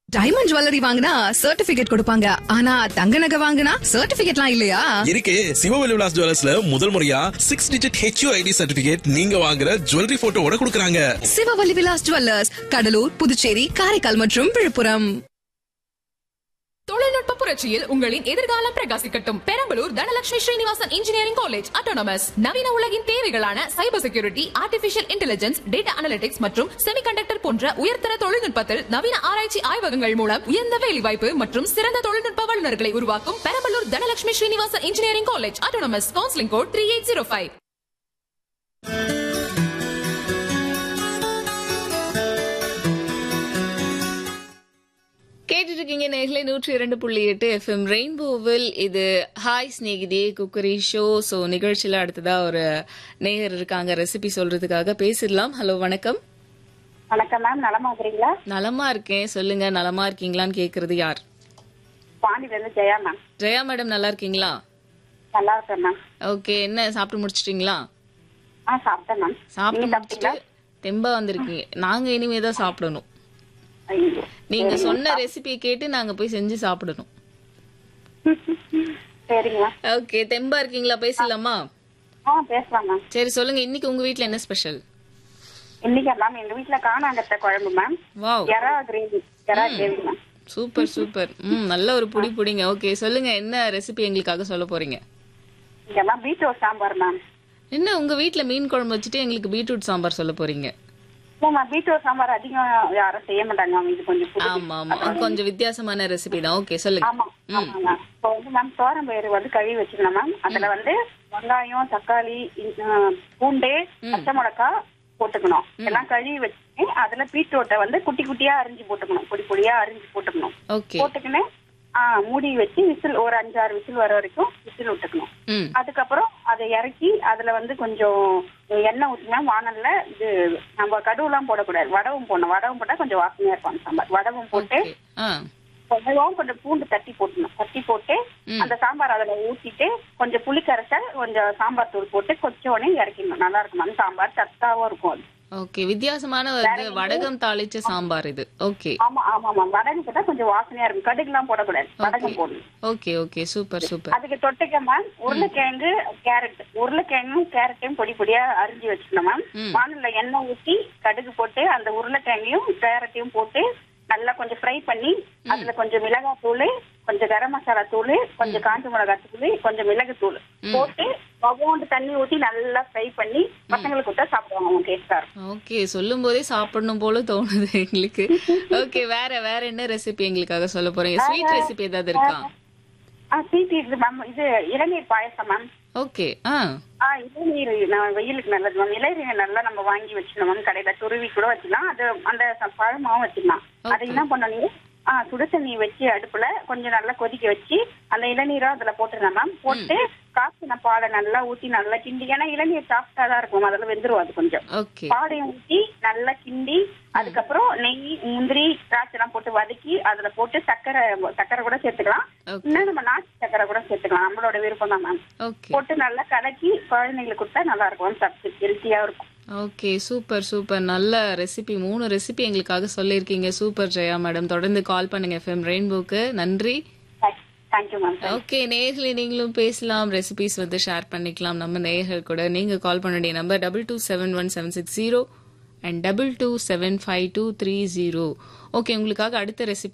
Diamond jewellery வாங்கினா certificate கொடுப்பாங்க ஆனா தங்க நகை வாங்கினா சர்டிபிகேட்லாம் இல்லையா இருக்கு சிவவெளி விலாஸ் ஜுவல்லர்ஸ்ல முதல் முறையா six digit HUID certificate நீங்க வாங்குற ஜுவல்லரி போட்டோவோட கொடுக்கறாங்க சிவவல்லி விலாஸ் ஜுவல்லர்ஸ் கடலூர் புதுச்சேரி காரைக்கால் மற்றும் விழுப்புரம் தொழில்நுட்ப புரட்சியில் உங்களின் எதிர்காலம் பிரகாசிக்கட்டும் Perambalur Dhanalakshmi Srinivasan engineering college autonomous நவீன உலகின் தேவைகளான cyber security artificial intelligence data analytics மற்றும் செமிகண்டக்டர் போன்ற உயர்தர தொழில்நுட்பத்தில் நவீன ஆராய்ச்சி ஆய்வகங்கள் மூலம் உயர்ந்த வேலைவாய்ப்பு மற்றும் சிறந்த தொழில்நுட்ப வல்லுநர்களை உருவாக்கும் Perambalur Dhanalakshmi Srinivasan engineering college autonomous counselling code three eight zero five கேட்டுட்டு இருக்கீங்க நேர்களை நூற்றி இரண்டு புள்ளி எட்டு எஃப்எம் ரெயின்போவில் இது hi Snehithe cookery show so நிகழ்ச்சியில் அடுத்ததா ஒரு நேயர் இருக்காங்க ரெசிபி சொல்றதுக்காக பேசிடலாம் ஹலோ வணக்கம் வணக்கம் மேம் நலமா இருக்கிறீங்களா நலமா இருக்கேன் சொல்லுங்க நலமா இருக்கீங்களான்னு கேக்குறது யார் பாண்டியில இருந்து ஜெயா மேம் ஜெயா மேடம் நல்லா இருக்கீங்களா நல்லா இருக்கேன் மேம் ஓகே என்ன சாப்பிட்டு முடிச்சிட்டீங்களா ஆ சாப்பிட்டேன் மேம் சாப்பிட்டு நீங்க முடிச்சுட்டு சாப்பிட்டீங்களா தெம்பா வந்திருக்கீங்க நாங்க இனிமே தான் சாப்பிடணும் ஐயோ. நீங்க சொன்ன ரெசிபியை கேட்டு நாங்க போய் செஞ்சு சாப்பிடணும் சரிங்க மேம் ஓகே தெம்பா இருக்கீங்களா பேசலாமா ஆ பேசலாம் மேம் சரி சொல்லுங்க இன்னைக்கு உங்க வீட்ல என்ன ஸ்பெஷல் இன்னைக்கு மேம் எங்க வீட்டுல காணாங்கத்த குழம்பு மேம் வாவ் எறா கிரேவி எறா கிரேவி மேம் சூப்பர் சூப்பர் ம் நல்ல ஒரு புடி புடிங்க ஓகே சொல்லுங்க என்ன ரெசிபி எங்களுக்காக சொல்ல போறீங்க இங்க மேம் பீட்ரூட் சாம்பார் மேம் என்ன உங்க வீட்ல மீன் குழம்பு வச்சுட்டு எங்களுக்கு பீட்ரூட் சாம்பார் சொல்ல போறீங்க இல்ல மேம் பீட்ரூட் சாம்பார் அதிகம் யாரும் செய்ய மாட்டாங்க மேம் இது கொஞ்சம் புதுசு. ஆமா ஆமா கொஞ்சம் வித்தியாசமான ரெசிபி தான் ஓகே சொல்லுங்க ஆமா ஆமா மேம் இப்போ வந்து மேம் தோரம் பயிறு வந்து கழுவி வச்சிருந்தேன் மேம் அதுல வந்து வெங்காயம் தக்காளி இ- ஆ, பூண்டு பச்சை மிளகாய் போட்டுக்கணும் எல்லாம் கழுவி வச்சு அதுல பீட்ரூட்டை வந்து குட்டி குட்டியா அரிஞ்சு போட்டுக்கணும் பொடி பொடியா அரிஞ்சு போட்டுக்கணும் ஓகே போட்டுக்கின்னு ஆ மூடி வச்சு விசில் ஒரு அஞ்சாறு விசில் வர வரைக்கும் விசில் விட்டுக்கணும் ம் அதுக்கப்புறம் அதை இறக்கி அதுல வந்து கொஞ்சம் எண்ணெய் ஊற்றினா வானல்ல இது நம்ம கடுவுலாம் போடக்கூடாது வடவும் போடணும் வடவும் போட்டா கொஞ்சம் வாசனையா இருக்கும் அந்த சாம்பார் வடவும் போட்டு ஓகே ஆ கொஞ்சம் கொஞ்சம் பூண்டு தட்டி போட்டணும் தட்டி போட்டு அந்த சாம்பார் அதுல ஊத்திட்டு கொஞ்சம் புளி கரைசல் கொஞ்சம் சாம்பார் தூள் போட்டு கொஞ்சோடனே இறக்கிடணும் நல்லா இருக்கும் அந்த சாம்பார் சத்தாவும் இருக்கும் அது ஓகே வித்தியாசமான வந்து வடகம் தாளிச்ச சாம்பார் இது ஓகே ஆமா ஆமா ஆமா வடகம் போட்டா கொஞ்சம் வாசனையா இருக்கும் கடுகுலாம் போடக்கூடாது வடகம் போடணும் ஓகே ஓகே சூப்பர் சூப்பர் அதுக்கு தொட்டுக்க மேம் உருளைக்கிழங்கு கேரட் உருளைக்கிழங்கும் கேரட்டையும் பொடி பொடியா அரிஞ்சு வச்சுக்கணும் மேம் வானல்ல எண்ணெய் ஊத்தி கடுகு போட்டு அந்த உருளைக்கிழங்கையும் கேரட்டையும் போட்டு நல்லா கொஞ்சம் ஃப்ரை பண்ணி அதுல கொஞ்சம் மிளகாய் தூள் கொஞ்சம் கரம் மசாலா தூள் கொஞ்சம் காஞ்ச மிளகாய் தூள் கொஞ்சம் மிளகு தூள் போட்டு பகோண்டு தண்ணி ஊத்தி நல்லா ஃப்ரை பண்ணி பசங்களுக்கு கொடுத்தா சாப்பிடுவாங்க அவங்க டேஸ்டா இருக்கும் ஓகே சொல்லும் போதே சாப்பிடணும் போல தோணுது எங்களுக்கு ஓகே வேற வேற என்ன ரெசிபி எங்களுக்காக சொல்ல போறீங்க ஸ்வீட் ரெசிபி ஏதாவது இருக்கா ஆ சீட்டி இது மேம் இது இளநீர் பாயசம் மேம் ஓகே ஆ ஆ இளநீர் நான் வெயிலுக்கு நல்லது மேம் இளநீர் நல்லா நம்ம வாங்கி வச்சுக்கணும் மேம் கடையில துருவி கூட வச்சுக்கலாம் அது அந்த ச- பழமாவும் வச்சுக்கலாம் அதை என்ன பண்ணணும் ஆ சுடு தண்ணி வச்சு அடுப்புல கொஞ்சம் நல்லா கொதிக்க வச்சு அந்த இளநீரும் அதுல போட்டுருந்தேன் மேம் போட்டு காய்ச்சின பாலை நல்லா ஊத்தி நல்லா கிண்டி ஏன்னா இளநீர் சாஃப்டா தான் இருக்கும் அதுல வெந்துரும் அது கொஞ்சம் ஓகே பாலையும் ஊத்தி நல்லா கிண்டி அதுக்கப்புறம் நெய் முந்திரி திராட்சை எல்லாம் போட்டு வதக்கி அதுல போட்டு சக்கரை சக்கரை கூட சேர்த்துக்கலாம் Okay. இன்னும் நம்ம நாட்டு சக்கரை கூட சேர்த்துக்கலாம் நம்மளோட விருப்பம் தான் மேம் ஓகே போட்டு நல்லா கலக்கி குழந்தைங்களுக்கு கொடுத்தா நல்லா இருக்கும் சத்து ஹெல்த்தியா இருக்கும் ஓகே சூப்பர் சூப்பர் நல்ல ரெசிபி மூணு ரெசிபி எங்களுக்காக சொல்லியிருக்கீங்க சூப்பர் ஜெயா மேடம் தொடர்ந்து கால் பண்ணுங்க எஃப்எம் ரெயின்போக்கு நன்றி தேங்க்யூ மேம் ஓகே நேர்களை நீங்களும் பேசலாம் ரெசிபிஸ் வந்து ஷேர் பண்ணிக்கலாம் நம்ம நேயர்கள் கூட நீங்க கால் பண்ண வேண்டிய number double two seven one seven six zero and double two seven five two three zero okay உங்களுக்காக அடுத்த ரெசிபி